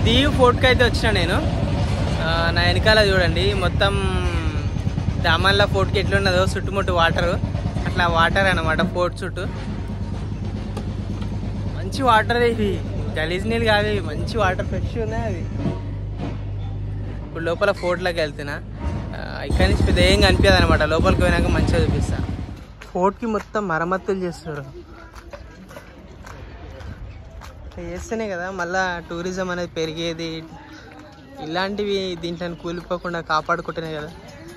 దీవ్ ఫోర్ట్కి అయితే వచ్చిన నేను ఆ, నా వెనకాల చూడండి మొత్తం దామల్లా ఫోర్ట్కి ఎట్లున్నదో చుట్టుముట్టు వాటర్ అట్లా వాటర్ అన్నమాట ఫోర్ట్ చుట్టూ మంచి వాటర్ ఇవి గలీజ్ నీళ్ళు కాదు ఇవి మంచి వాటర్ ఫ్రెష్ ఉన్నాయి అవి ఇప్పుడు లోపల ఫోర్ట్లోకి వెళ్తున్నా ఆ, ఇక్కడి నుంచి పెద్ద ఏం కనిపించదు అనమాట లోపలికి పోయినాక మంచిగా చూపిస్తా ఫోర్ట్కి మొత్తం మరమ్మతులు చేస్తున్నారు ఇట్లా చేస్తేనే కదా మళ్ళా టూరిజం అనేది పెరిగేది ఇలాంటివి దీంట్లో కూలిపోకుండా కాపాడుకుంటేనే కదా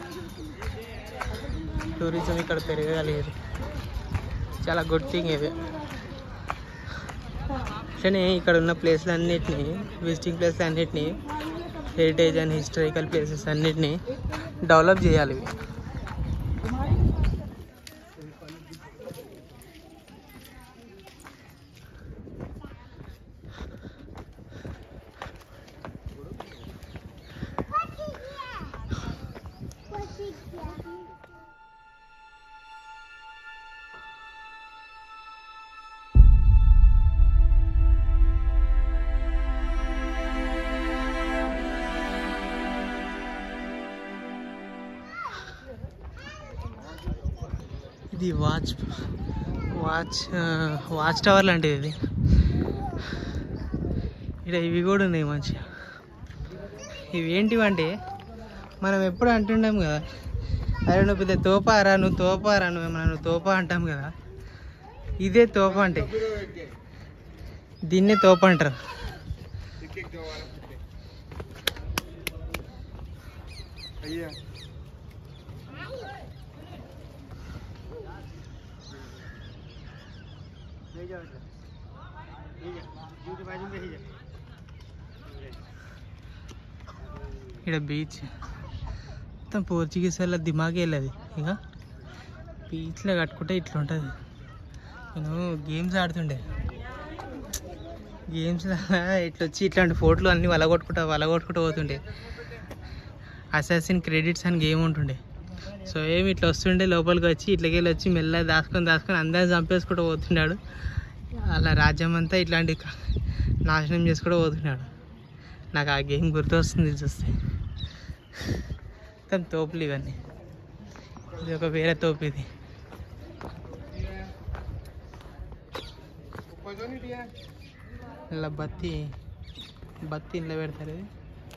టూరిజం ఇక్కడ పెరగగలిగేది చాలా గుడ్ థింగ్ ఇది అట్లనే ఇక్కడ ఉన్న ప్లేస్లు అన్నిటినీ విజిటింగ్ ప్లేస్లు అన్నిటినీ హెరిటేజ్ అండ్ హిస్టారికల్ ప్లేసెస్ అన్నిటినీ డెవలప్ చేయాలి ఇవి ఇది వాచ్ వాచ్ ఆ, వాచ్ టవర్ లాంటిది ఇది ఇక్కడ ఇవి కూడా ఉన్నాయి మంచిగా ఇవి ఏంటివంటే మనం ఎప్పుడు అంటుంటాం కదా అరే నువ్వు పెద్ద తోపారా నువ్వు తోపారా నువ్వు ఏమన్నా నువ్వు తోప అంటాం కదా ఇదే తోప అంటే దీన్నే తోప అంటారు ఇక్కడ బీచ్ మొత్తం పోర్చుగీస్ వాళ్ళ దిమాగే వెళ్ళదు ఇక బీచ్లో కట్టుకుంటే ఇట్లా ఉంటుంది నేను గేమ్స్ ఆడుతుండే గేమ్స్ ఇట్లా వచ్చి ఇట్లాంటి ఫోటోలు అన్నీ వలగొట్టుకుంటా వలగొట్టుకుంటూ పోతుండే అసాసిన్ క్రెడిట్స్ అని గేమ్ ఉంటుండే సో ఏమి ఇట్లా వస్తుండే లోపలికి వచ్చి ఇట్లకి వెళ్ళి వచ్చి మెల్లగా దాచుకొని దాచుకొని అందరిని చంపేసుకుంటూ పోతున్నాడు అలా రాజ్యం అంతా ఇట్లాంటి క- నాశనం చేసుకుంటూ పోతున్నాడు నాకు ఆ గేమ్ గుర్తొస్తుంది ఇది చూస్తే మొత్తం తోపులు ఇవన్నీ ఇది ఒక వేరే తోపు ఇది ఇలా బత్తి బత్తి ఇంట్లో పెడతారు ఇది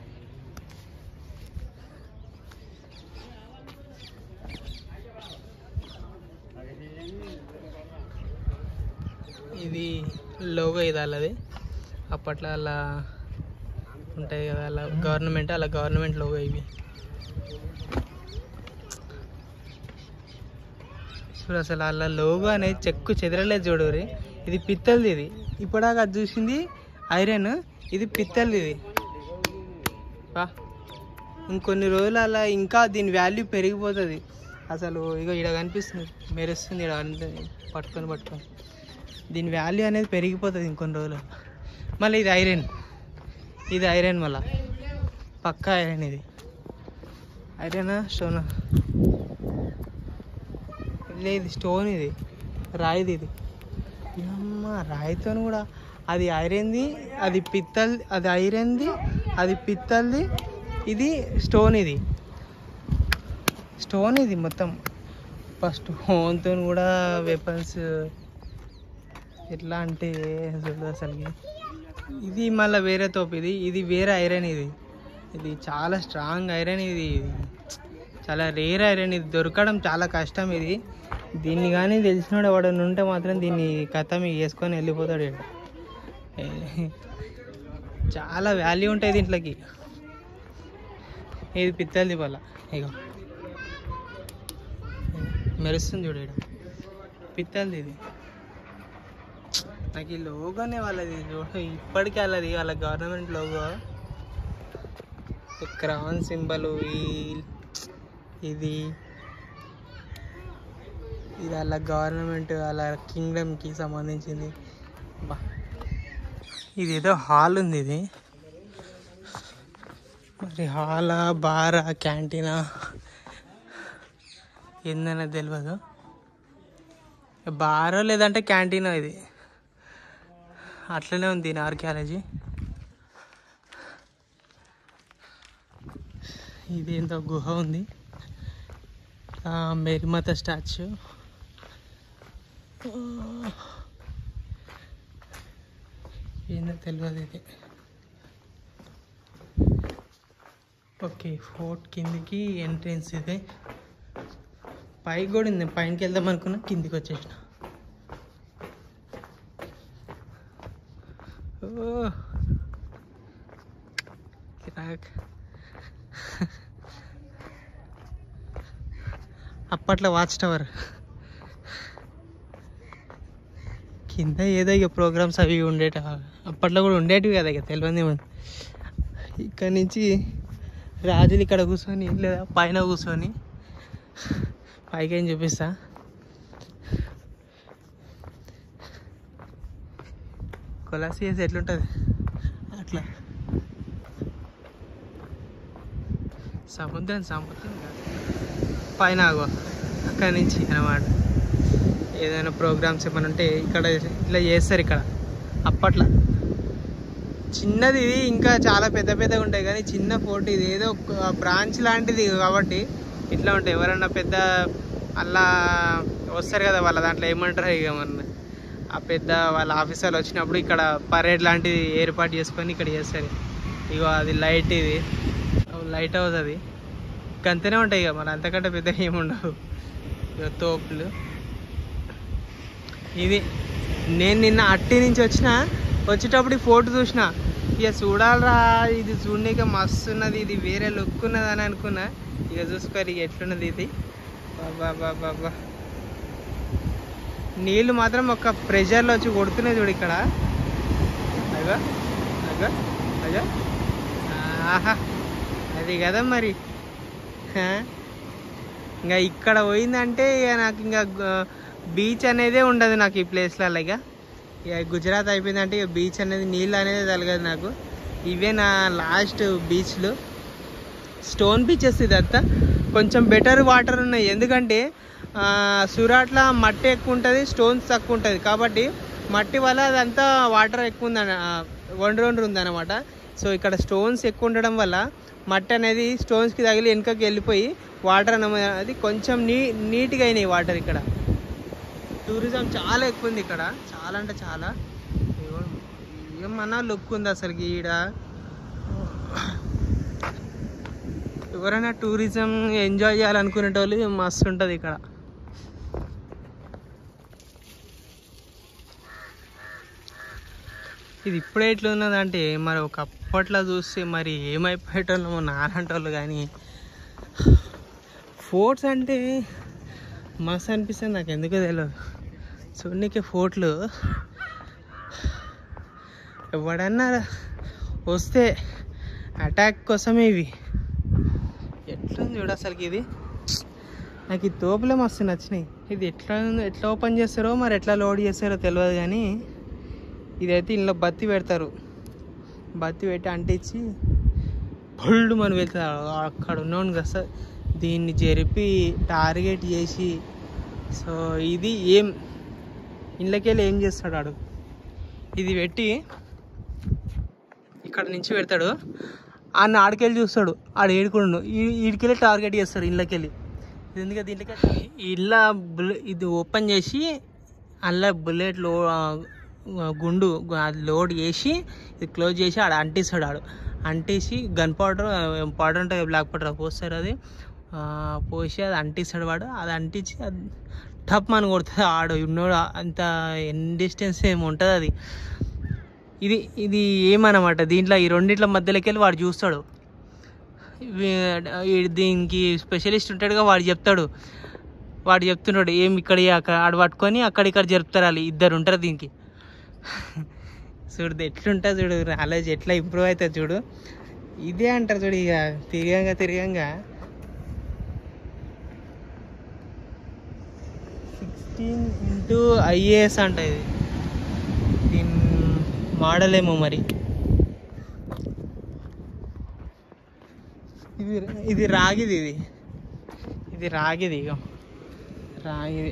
ఇది లోగో ఇది అలాది అప్పట్లో అలా ఉంటాయి కదా అలా గవర్నమెంట్ అలా గవర్నమెంట్ లోగో ఇవి చూడు అసలు అలా లోగో అనేది చెక్కు చెదరలేదు చూడరి ఇది పిత్తలది ఇది ఇప్పటిదాకా అది చూసింది ఐరన్ ఇది పిత్తలది ఇది బా ఇంకొన్ని రోజులు అలా ఇంకా దీని వాల్యూ పెరిగిపోతుంది అసలు ఇగో ఇక్కడ కనిపిస్తుంది మెరుస్తుంది ఇక్కడ అంతే పట్టుకొని పట్టుకొని దీని వాల్యూ అనేది పెరిగిపోతుంది ఇంకొన్ని రోజులు మళ్ళీ ఇది ఐరన్ ఇది ఐరన్ మళ్ళా పక్కా ఐరన్ ఇది ఐరనా స్టోనా లేదు స్టోన్ ఇది రాయిది ఇది అమ్మ రాయితో కూడా అది ఐరన్ది అది పిత్తల్ అది ఐరన్ది అది పిత్తల్ది ఇది స్టోన్ ఇది స్టోన్ ఇది మొత్తం ఫస్ట్ హోన్తో కూడా వెపన్స్ ఎట్లా అంటే చూడు అసలుకి ఇది మళ్ళీ వేరే తోపు ఇది ఇది వేరే ఐరన్ ఇది ఇది చాలా స్ట్రాంగ్ ఐరన్ ఇది చాలా రేర్ ఐరన్ ఇది దొరకడం చాలా కష్టం ఇది దీన్ని కానీ తెలిసినోడు ఎవడన్నా ఉంటే మాత్రం దీన్ని కథ మీకు వేసుకొని వెళ్ళిపోతాడు ఈడ. ఏ- చాలా వాల్యూ ఉంటుంది దీంట్లోకి ఇది పిత్తలది వల్ల ఇక మెరుస్తుంది చూడు ఈడ పిత్తలది ఇది నాకు ఈ లోగోనే వాళ్ళది చూడు ఇప్పటికీ వాళ్ళది వాళ్ళ గవర్నమెంట్ లోగో క్రౌన్ సింబల్ ఈ ఇది ఇది వాళ్ళ గవర్నమెంట్ వాళ్ళ కింగ్డమ్కి సంబంధించింది బా ఇది ఏదో హాల్ ఉంది ఇది మరి హాలా బారా క్యాంటీనా ఏందనేది తెలియదు బారో లేదంటే క్యాంటీనో ఇది అట్లనే ఉంది దీని ఆర్కియాలజీ ఇదేందో గుహ ఉంది ఆ, మేరీమాత స్టాచ్యూ ఏందో తెలియదు ఇది ఓకే ఫోర్ట్ కిందికి ఎంట్రెన్స్ ఇది పైకి కూడా ఉంది పైనకి వెళ్దాం అనుకున్నా కిందికి వచ్చేసిన ఓ కిరాక్ అప్పట్లో వాచ్ టవర్ కింద ఏదో ఇక ప్రోగ్రామ్స్ అవి ఉండేట అప్పట్లో కూడా ఉండేటివి కదా ఇక తెలియదు ఏమో ఇక్కడ నుంచి రాజులు ఇక్కడ కూర్చొని లేదా పైన కూర్చొని పైకి ఏం చూపిస్తా కొలాసియస్ ఎట్లుంటుంది అట్లా సముద్రం సముద్రం కాదు. పైన ఆగో అక్కడి నుంచి అనమాట ఏదైనా ప్రోగ్రామ్స్ ఏమైనా ఉంటే ఇక్కడ ఇట్లా చేస్తారు ఇక్కడ అప్పట్లో చిన్నది ఇది ఇంకా చాలా పెద్ద పెద్దగా ఉంటాయి కానీ చిన్న ఫోర్ట్ ఇది ఏదో బ్రాంచ్ లాంటిది కాబట్టి ఇట్లా ఉంటాయి ఎవరన్నా పెద్ద అలా వస్తారు కదా వాళ్ళ దాంట్లో ఏమంటారు ఇక మన ఆ పెద్ద వాళ్ళ ఆఫీసర్లు వచ్చినప్పుడు ఇక్కడ పరేడ్ లాంటిది ఏర్పాటు చేసుకొని ఇక్కడ చేస్తారు ఇగో అది లైట్ ఇది లైట్ హౌస్ అది అంతనే ఉంటాయి ఇక మన అంతకంటే పెద్ద ఏముండవు ఇక తోపులు ఇది నేను నిన్న అట్టి నుంచి వచ్చిన వచ్చేటప్పుడు ఈ ఫోటో చూసిన ఇక చూడాలరా ఇది చూడనీక మస్తు ఉన్నది ఇది వేరే లుక్ ఉన్నది అని అనుకున్నా ఇక చూసుకోరు ఇక ఎట్లున్నది ఇది బాబా బాబా బా నీళ్ళు మాత్రం ఒక ప్రెషర్లో వచ్చి కొడుతున్నాయి చూడు ఇక్కడ అగో అగో అగో ఆహా అది కదా మరి హా? ఇంకా ఇక్కడ పోయిందంటే ఇక నాకు ఇంకా బీచ్ అనేదే ఉండదు నాకు ఈ ప్లేస్లలో ఇక ఇక గుజరాత్ అయిపోయిందంటే ఇక బీచ్ అనేది నీళ్ళు అనేది తలగదు నాకు ఇవే నా లాస్ట్ బీచ్లు స్టోన్ బీచెస్ ఇదంతా కొంచెం బెటర్ వాటర్ ఉన్నాయి ఎందుకంటే ఆ, సూరాట్లో మట్టి ఎక్కువ ఉంటుంది స్టోన్స్ తక్కువ ఉంటుంది కాబట్టి మట్టి వల్ల అదంతా వాటర్ ఎక్కువ ఉందన్న వండు వండు ఉందన్నమాట సో ఇక్కడ స్టోన్స్ ఎక్కువ ఉండడం వల్ల మట్టి అనేది స్టోన్స్కి తగిలి వెనుకకి వెళ్ళిపోయి వాటర్ అనేది కొంచెం నీ నీట్గా అయినాయి వాటర్ ఇక్కడ టూరిజం చాలా ఎక్కువ ఉంది ఇక్కడ చాలా అంటే చాలా ఏమో- ఏమన్నా లుక్ ఉంది అసలుకి ఈడ ఎవరైనా టూరిజం ఎంజాయ్ చేయాలనుకునే వాళ్ళు మస్తు ఉంటుంది ఇక్కడ ఇది ఇప్పుడే ఎట్లా ఉన్నదంటే మరి ఒక అప్పట్లో చూస్తే మరి ఏమైపోయేటోళ్ళము నాలంటోళ్ళు కానీ ఫోర్ట్స్ అంటే మస్తు అనిపిస్తుంది నాకు ఎందుకో తెలియదు చూడనీకే ఫోర్ట్లు ఎవడన్నా వస్తే అటాక్ కోసమే ఇవి ఎట్లా ఉంది చూడు అసలుకి ఇది నాకు ఈ తోపులే మస్తు నచ్చినాయి ఇది ఎట్లా ఉందో ఎట్లా ఓపెన్ చేస్తారో మరి ఎట్లా లోడ్ చేస్తారో తెలియదు కానీ ఇదైతే ఇందులో బత్తి పెడతారు బత్తి పెట్టి అంటించి పళ్ళు మనం వెళ్తారు అక్కడ ఉన్నాను కదా సార్ దీన్ని జరిపి టార్గెట్ చేసి సో ఇది ఏం ఇళ్ళకెళ్ళి ఏం చేస్తాడు ఆడు ఇది పెట్టి ఇక్కడ నుంచి పెడతాడు ఆ ఆడికెళ్ళి చూస్తాడు ఆడు ఏడుకుడు ఈడికెళ్ళి టార్గెట్ చేస్తాడు ఇళ్ళకెళ్ళి ఇది ఎందుకంటే దీంట్లోకి ఇళ్ళ బుల్లెట్ ఇది ఓపెన్ చేసి అలా బుల్లెట్ లో ఆ, గుండు గు- అది లోడ్ చేసి ఇది క్లోజ్ చేసి ఆడ అంటిస్తాడు ఆడు అంటేసి గన్ పౌడర్ పౌడర్ ఉంటుంది బ్లాక్ పౌడర్ పోస్తారు అది ఆ, పోసి అది అంటిస్తాడు వాడు అది అంటించి అది టప్ మన కొడుతుంది ఆడు ఉన్నోడు అంత ఎన్ డిస్టెన్స్ ఏమి ఉంటుంది అది ఇది ఇది ఏమన్నమాట దీంట్లో ఈ రెండిట్ల మధ్యలోకి వెళ్ళి వాడు చూస్తాడు వీ- ఈ- దీనికి స్పెషలిస్ట్ ఉంటాడుగా వాడు చెప్తాడు వాడు చెప్తున్నాడు ఏం ఇక్కడ అక్కడ ఆడు పట్టుకొని అక్కడ ఇక్కడ జరుపుతారు వాళ్ళు ఇద్దరు ఉంటారు దీనికి చూడు ఎట్లుంటుంది చూడు నాలెడ్జ్ ఎట్లా ఇంప్రూవ్ అవుతుంది చూడు ఇదే అంటారు చూడు ఇక తిరగంగా తిరగంగా సిక్స్టీన్ ఇంటూ ఐఏఎస్ అంట ఇది దీని మోడల్ ఏమో మరి ఇది ఇది రాగిది ఇది ఇది రాగిది ఇక రాగిది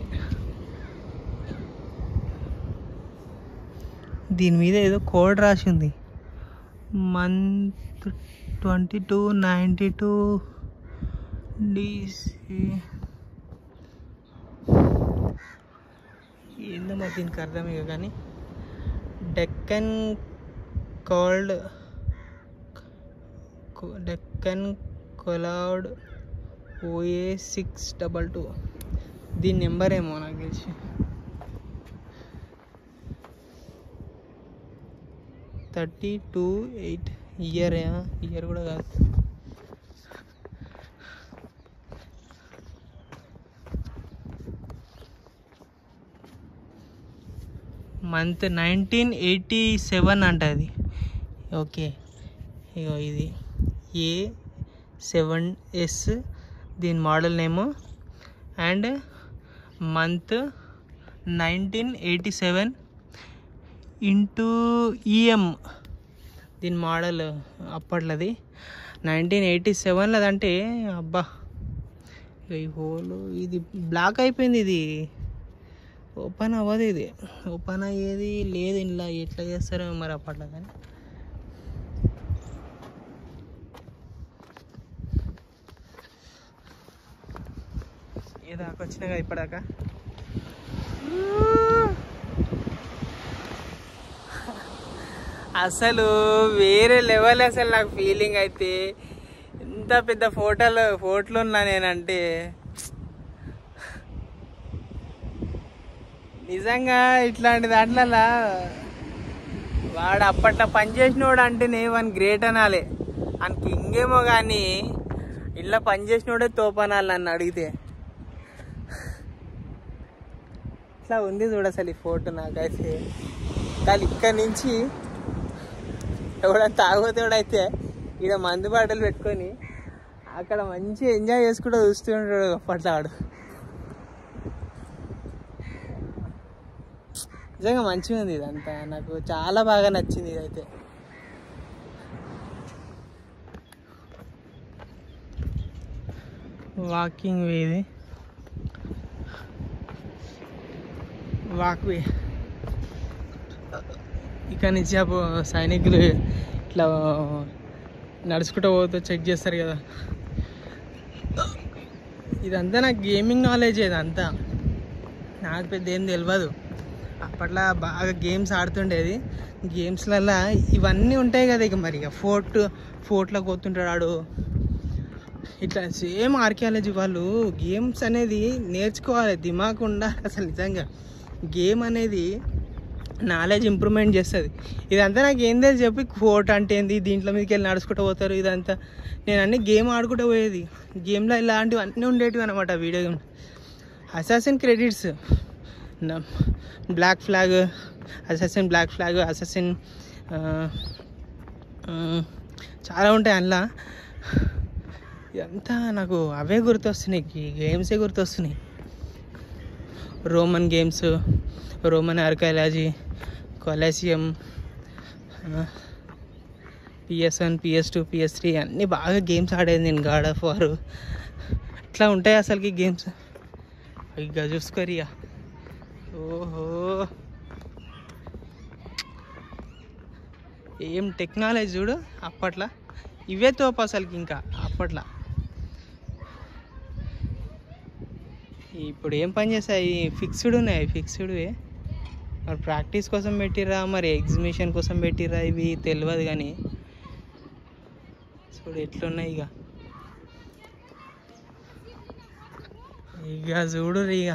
దీని మీద ఏదో కోడ్ రాసి ఉంది month twenty two ninety two DC ఏందో మరి దీనికి అర్థం ఇక కానీ Deccan called Deccan cloud O A six double two దీని నెంబర్ ఏమో నాకు తెలిసి thirty two eight year year కూడా కాదు మంత్ నైన్టీన్ ఎయిటీ సెవెన్ అంట అది ఓకే ఇగో ఇది ఏ సెవెన్ ఎస్ దీని model name and month nineteen eighty seven into EM దీని మోడల్ అప్పట్లది నైన్టీన్ ఎయిటీ సెవెన్లో అదంటే అబ్బా ఈ హోల్ ఇది బ్లాక్ అయిపోయింది ఇది ఓపెన్ అవ్వదు ఇది ఓపెన్ అయ్యేది లేదు ఇలా ఎట్లా చేస్తారో మరి అప్పట్లో కానీ ఏ దాకా వచ్చినా కదా ఇప్పటిదాకా అసలు వేరే లెవెల్ అసలు నాకు ఫీలింగ్ అయితే ఎంత పెద్ద ఫోటోలు ఫోటోలు ఉన్నా నేనంటే నిజంగా ఇట్లాంటి దాంట్లో వాడు అప్పట్లో పనిచేసినోడు అంటేనే వాని గ్రేట్ అనాలి ఆయనకి ఇంకేమో కానీ ఇలా పనిచేసినోడే తోపనాలి నన్ను అడిగితే ఇట్లా ఉంది చూడ అసలు ఈ ఫోటో నాకైతే కానీ ఇక్కడి నుంచి ఎవడన్నా తాగుతాడైతే ఈడ మందు బాటలు పెట్టుకొని అక్కడ మంచి ఎంజాయ్ చేసుకుంటూ చూస్తుంటాడు అప్పట్లో వాడు నిజంగా మంచిగా ఉంది ఇదంతా నాకు చాలా బాగా నచ్చింది ఇదైతే వాకింగ్ వే ఇది వాక్ వే ఇక్కడ నుంచి అప్పుడు సైనికులు ఇట్లా నడుచుకుంటూ పోతూ చెక్ చేస్తారు కదా ఇదంతా నాకు గేమింగ్ నాలెడ్జ్ ఇదంతా నాకు పెద్ద ఏం తెలియదు అప్పట్లో బాగా గేమ్స్ ఆడుతుండేది గేమ్స్లల్లో ఇవన్నీ ఉంటాయి కదా ఇక మరి ఇక ఫోర్ట్ ఫోర్ట్లో పోతుంటాడు ఆడు ఇట్లా సేమ్ ఆర్కియాలజీ వాళ్ళు గేమ్స్ అనేది నేర్చుకోవాలి దిమాగ్ ఉండాలి అసలు నిజంగా గేమ్ అనేది నాలెడ్జ్ ఇంప్రూవ్మెంట్ చేస్తుంది ఇదంతా నాకు ఏం తెలిసి చెప్పి ఫోర్ట్ అంటే ఏంది దీంట్లో మీదకి వెళ్ళి నడుచుకుంటూ పోతారు ఇదంతా నేను అన్ని గేమ్ ఆడుకుంటూ పోయేది గేమ్లో ఇలాంటివి అన్నీ ఉండేటివి అనమాట video game assassin credits black flag assassin black flag assassin చాలా ఉంటాయి అందులో ఇదంతా నాకు అవే గుర్తొస్తున్నాయి ఈ గేమ్సే గుర్తొస్తున్నాయి Roman games Roman archaeology Colosseum PS one PS two PS three అన్నీ బాగా గేమ్స్ ఆడేది నేను గాడ్ ఆఫ్ వారు ఇట్లా ఉంటాయి అసలుకి గేమ్స్ ఇక చూసుకోరియా ఓహో ఏం టెక్నాలజీ చూడు అప్పట్లో ఇవే తోపు అసలుకి ఇంకా అప్పట్లో ఇప్పుడు ఏం పని చేస్తాయి ఫిక్స్డ్ ఉన్నాయి ఫిక్స్డ్వే మరి ప్రాక్టీస్ కోసం పెట్టిర్రా మరి ఎగ్జిబిషన్ కోసం పెట్టిర్రా ఇవి తెలియదు కానీ చూడు ఎట్లున్నాయి ఇక ఇక చూడు ఇక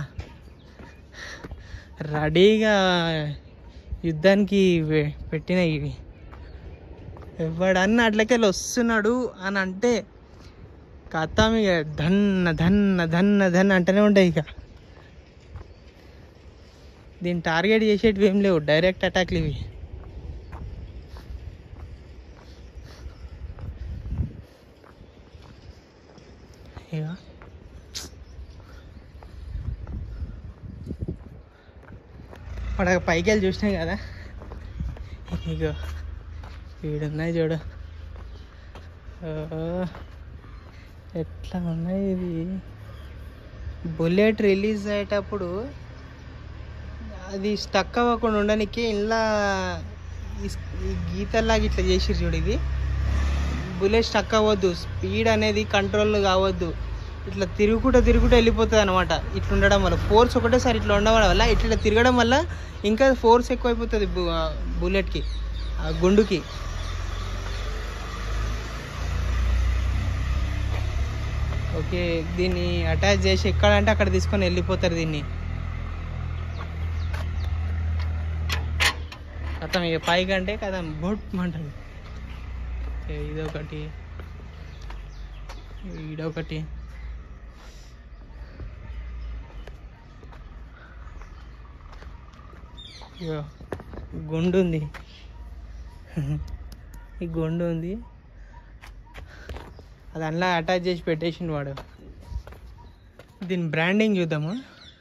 రెడీగా యుద్ధానికి వె- పెట్టిన ఇవి ఎవడన్నా అట్లకెళ్ళి వస్తున్నాడు అని అంటే కథం ఇక ధన్న ధన్న ధన్న ధన్ అంటూనే ఉంటాయి ఇక దీన్ని టార్గెట్ చేసేటివి ఏం లేవు డైరెక్ట్ అటాక్లు ఇవి ఇక పడక పైకి వెళ్ళి చూసినాం కదా ఇగో వీడున్నాయి చూడు ఓ, ఎట్లా ఉన్నాయి ఇది బుల్లెట్ రిలీజ్ అయ్యేటప్పుడు అది స్టక్ అవ్వకుండా ఉండడానికి ఇలా ఈ గీతల్లాగా ఇట్లా చేసిరు చూడు ఇది బుల్లెట్ స్టక్ అవ్వద్దు స్పీడ్ అనేది కంట్రోల్ కావద్దు ఇట్లా తిరుగుకుంటూ తిరుగుకుంటూ వెళ్ళిపోతుంది అనమాట ఇట్లా ఉండడం వల్ల ఫోర్స్ ఒకటేసారి ఇట్లా ఉండడం వల్ల ఇట్లా తిరగడం వల్ల ఇంకా ఫోర్స్ ఎక్కువైపోతుంది బు బుల్లెట్కి ఆ గుండుకి ఓకే దీన్ని అటాచ్ చేసి ఎక్కడంటే అక్కడ తీసుకొని వెళ్ళిపోతారు దీన్ని కథం ఇక పైకి అంటే కథం బొట్ అంటుంది ఓకే ఇదొకటి ఈడొకటి ఇగో గుండు ఉంది ఈ గుండు ఉంది అది అందులో అటాచ్ చేసి పెట్టేసిండు వాడు దీని బ్రాండింగ్ చూద్దాము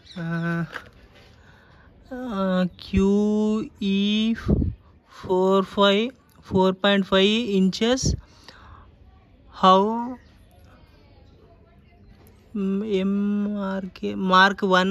Q E four five four point five inches how M R K mark one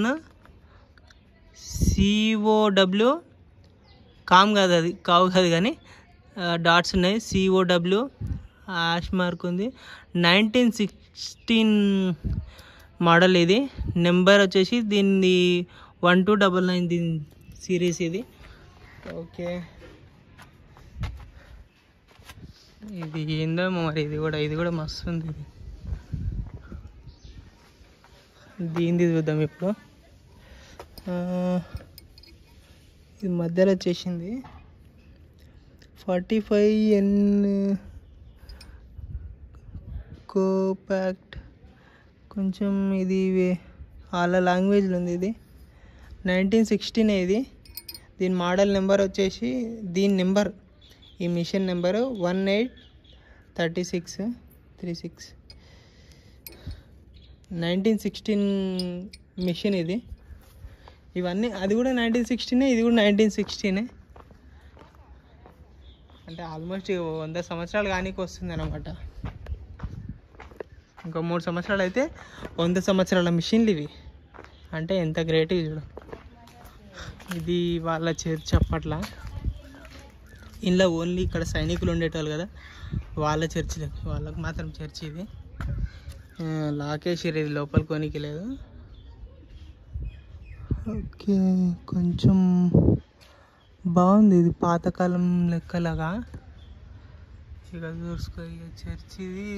C O W com కాదు అది కావు కాదు కానీ డాట్స్ ఉన్నాయి సిఓడబ్ల్యూ యాష్ మార్క్ ఉంది నైన్టీన్ సిక్స్టీన్ మోడల్ ఇది నెంబర్ వచ్చేసి దీన్ని వన్ టూ డబల్ నైన్ దీని సిరీస్ ఇది ఓకే ఇది ఏందో మరి ఇది కూడా ఇది కూడా మస్తు ఉంది ఇది దీనిది చూద్దాం ఇప్పుడు ఆ, ఇది మధ్యలో వచ్చేసింది ఫార్టీ ఫైవ్ ఎన్ కోపాక్ట్ కొంచెం ఇది వే- వాళ్ళ లాంగ్వేజ్లో ఉంది ఇది నైన్టీన్ సిక్స్టీన్ ఇది దీని మోడల్ నెంబర్ వచ్చేసి దీని నెంబర్ ఈ machine number one eight thirty six three six nineteen sixteen machine ఇది ఇవన్నీ అది కూడా నైన్టీన్ సిక్స్టీనే ఇది కూడా నైన్టీన్ సిక్స్టీనే అంటే ఆల్మోస్ట్ వంద సంవత్సరాలు కానీకి వస్తుంది అనమాట ఇంకో మూడు సంవత్సరాలు అయితే వంద సంవత్సరాల మిషన్లు ఇవి అంటే ఎంత గ్రేట్ ఇది చూడు ఇది వాళ్ళ చర్చ్ అప్పట్లా ఇంట్లో ఓన్లీ ఇక్కడ సైనికులు ఉండేటోళ్ళు కదా వాళ్ళ చర్చ్ వాళ్ళకి మాత్రం చర్చ్ ఇది ఆ, లాకేసిరు ఇది లోపల కొనికి లేదు ఓకే కొంచెం బాగుంది ఇది పాతకాలం లెక్కలాగా ఇక చూసుకో ఇక చర్చ్ ఇది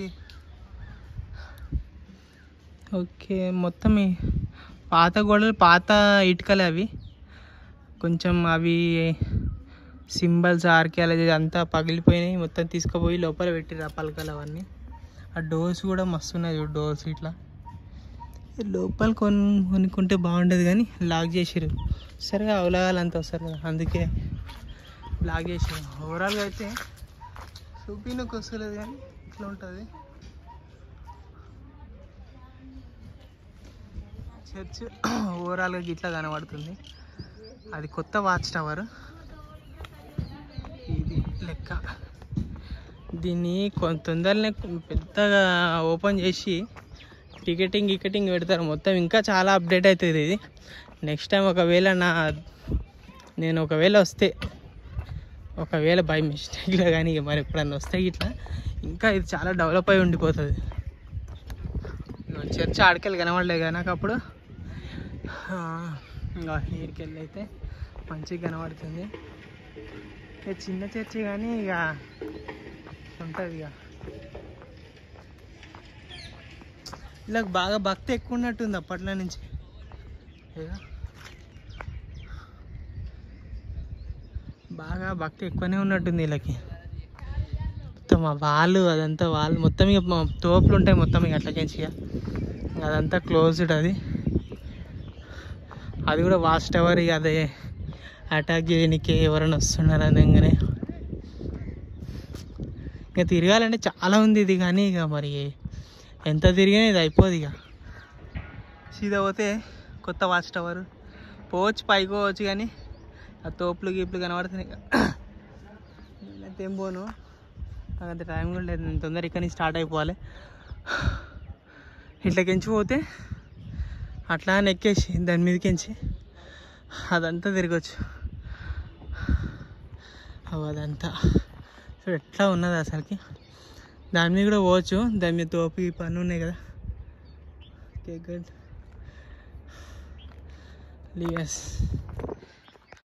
ఓకే మొత్తం ఈ పాత గోడలు పాత ఇటుకలు అవి కొంచెం అవి సింబల్స్ ఆర్కియాలజీ అంతా పగిలిపోయినాయి మొత్తం తీసుకుపోయి లోపల పెట్టిర్రు ఆ పలకలు అవన్నీ ఆ డోర్స్ కూడా మస్తు ఉన్నాయి చూడు డోర్స్ ఇట్లా ఈ లోపల కొను కొనుక్కుంటే బాగుండేది కానీ లాక్ చేసిర్రు సరిగా అవలాగాలంత వస్తారు కదా అందుకే లాక్ చేసిర్రు ఓవరాల్గా అయితే చూపినకు వస్తలేదు కానీ ఇట్లా ఉంటుంది చర్చ్ ఓవరాల్గా ఇట్లా కనబడుతుంది అది కొత్త వాచ్ టవర్ ఇది లెక్క దీన్ని కొంత తొందరనే పెద్దగా ఓపెన్ చేసి టికెటింగ్ గికెటింగ్ పెడతారు మొత్తం ఇంకా చాలా అప్డేట్ అవుతుంది ఇది నెక్స్ట్ టైం ఒకవేళ నా నేను ఒకవేళ వస్తే ఒకవేళ బై మిస్టేక్లో కానీ ఇక మరి ఎప్పుడన్నా వస్తే ఇట్లా ఇంకా ఇది చాలా డెవలప్ అయి ఉండిపోతుంది చర్చ్ ఆడికెళ్ళి కనబడలేదు కానీ నాకు అప్పుడు ఆ, ఇంకా ఈడికెళ్ళి అయితే మంచిగా కనబడుతుంది ఇక చిన్న చర్చి కానీ ఇక ఉంటుంది ఇక ఇలా బాగా భక్తి ఎక్కువ ఉన్నట్టుంది అప్పట్లో నుంచి ఇక బాగా భక్తి ఎక్కువనే ఉన్నట్టుంది వీళ్ళకి మొత్తం ఆ వాళ్ళు అదంతా వాళ్ళు మొత్తం ఇక మా తోపులు ఉంటాయి మొత్తం ఇక అట్లకించి ఇక అదంతా క్లోజ్డ్ అది అది కూడా వాచ్ టవర్ ఇక అదే అటాక్ చేయడానికి ఎవరైనా వస్తున్నారు అనగానే ఇక తిరగాలంటే చాలా ఉంది ఇది కానీ ఇక మరి ఎంత తిరిగినా ఇది అయిపోదు ఇక సీదా పోతే కొత్త వాచ్ టవర్ పోవచ్చు పైకి పోవచ్చు కానీ ఆ తోపులు గీపులు కనబడుతున్నాయి ఇక. నేనైతే ఏం పోను నాకు అంత టైం కూడా లేదు నేను తొందర ఇక్కడి నుంచి స్టార్ట్ అయిపోవాలి ఇట్లకించి పోతే అట్లా అని ఎక్కేసి దాని మీదకించి అదంతా తిరగచ్చు అవి అదంతా సో ఎట్లా ఉన్నది అసలుకి దాని మీద కూడా పోవచ్చు దాని మీద తోపు ఈ పన్ను ఉన్నాయి కదా ఓకే గుడ్ లీవెస్